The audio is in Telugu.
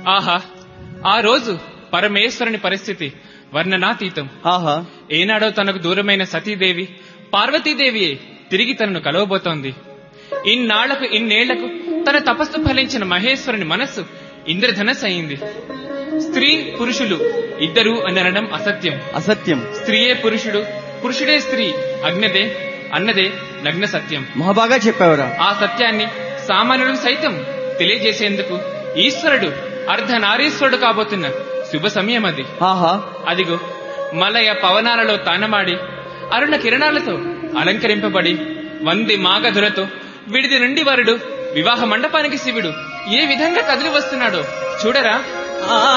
ఆహా ఆ రోజు పరమేశ్వరుని పరిస్థితి వర్ణనాతీతం ఆహా ఏనాడో తనకు దూరమైన సతీదేవి పార్వతీదేవియే తిరిగి తనను కలవబోతోంది ఇన్నాళ్లకు ఇన్నేళ్లకు తన తపస్సు ఫలించిన మహేశ్వరుని మనస్సు ఇంద్రధనస్ అయింది స్త్రీ పురుషులు ఇద్దరు అని అనడం అసత్యం అసత్యం స్త్రీయే పురుషుడు పురుషుడే స్త్రీ అగ్నదే అన్నదే నగ్న సత్యం మహాబాగా చెప్పావురా ఆ సత్యాన్ని సామాన్యుడు సైతం తెలియజేసేందుకు ఈశ్వరుడు అర్ధనారీశ్వరుడు కాబోతున్న శుభ సమయం అది ఆహా అదిగో మలయ పవనాలలో తానమాడి అరుణ కిరణాలతో అలంకరింపబడి వంది మాగధులతో విడిది నుండి వరుడు వివాహ మండపానికి శివుడు ఏ విధంగా కదిలి వస్తున్నాడో చూడరా ఆ